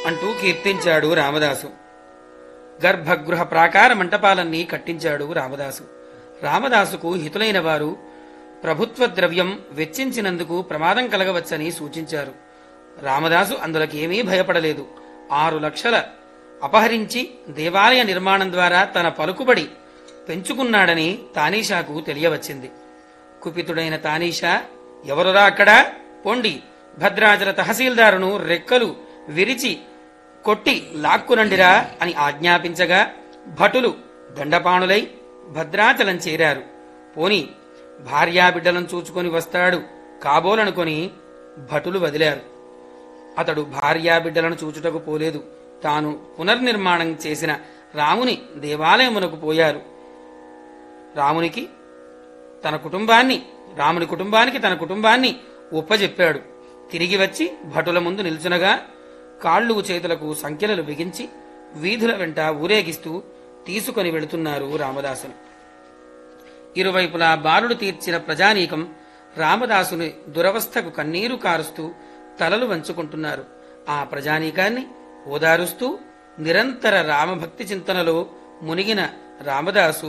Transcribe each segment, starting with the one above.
అంటూ కీర్తించాడు రామదాసు గర్భగృహ ప్రాకార మంటపాలన్నీ కట్టించాడు రామదాసు రామదాసుకు హితులైన వారు ప్రభుత్వ ద్రవ్యం వెచ్చించినందుకు ప్రమాదం కలగవచ్చని సూచించారు రామదాసు అందులోకి ఏమీ భయపడలేదు ఆరు లక్షల అపహరించి దేవాలయ నిర్మాణం ద్వారా తన పలుకుబడి పెంచుకున్నాడని తానీషాకు తెలియవచ్చింది కుపితుడైన తానీషా ఎవరురా అక్కడా పొండి భద్రాచల తహసీల్దారును రెక్కలు విరిచి కొట్టి లాక్కునండిరా అని ఆజ్ఞాపించగా భటులు దండపాణులై భద్రాచలం చేరారు పోని భార్యాబిడ్డలను చూచుకొని వస్తాడు కాబోలనుకొని భటులు వదిలారు అతడు భార్యాబిడ్డలను చూచుటకు పోలేదు తాను పునర్నిర్మాణం చేసిన రాముని దేవాలయమునకు పోయారు రామునికి తన కుటుంబాన్ని రాముని కుటుంబానికి తన కుటుంబాన్ని ఒప్పజెప్పాడు తిరిగి వచ్చి భటుల ముందు నిల్చునగా కాళ్ళు చేతులకు సంఖ్యలు బిగించి వీధుల వెంట ఊరేగిస్తూ తీసుకొని వెళుతున్నారు రామదాసును ఇరువైపులా బాలుడు తీర్చిన ప్రజానీకం రామదాసుని దురవస్థకు కన్నీరు కారుస్తూ తలలు వంచుకుంటున్నారు ఆ ప్రజానీకాన్ని ఓదారుస్తూ నిరంతర రామభక్తి చింతనలో మునిగిన రామదాసు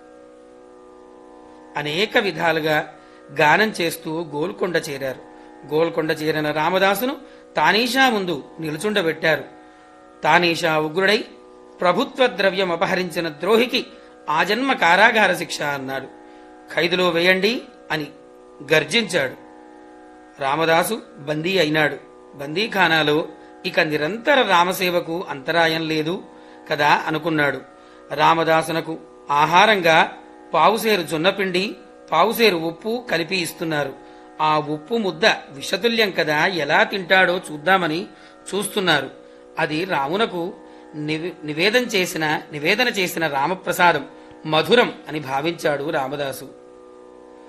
అనేక విధాలుగా గానం చేస్తూ గోల్కొండ చేరారు గోల్కొండ చేరిన రామదాసును తానీషా ముందు నిలుచుండబెట్టారు తానీషా ఉగ్రుడై ప్రభుత్వ ద్రవ్యం అపహరించిన ద్రోహికి ఆజన్మ కారాగార శిక్ష అన్నాడు ఖైదులో వేయండి అని గర్జించాడు రామదాసు బందీ అయినాడు బందీఖానాలో ఇక నిరంతర రామసేవకు అంతరాయం లేదు కదా అనుకున్నాడు రామదాసునకు ఆహారంగా పావుసేరు జొన్నపిండి పావుసేరు ఉప్పు కలిపి ఇస్తున్నారు ఆ ఉప్పు ముద్ద విషతుల్యం కదా ఎలా తింటాడో చూద్దామని చూస్తున్నారు అది రామునకు నివే- నివేదన చేసిన నివేదన చేసిన రామప్రసాదం మధురం అని భావించాడు రామదాసు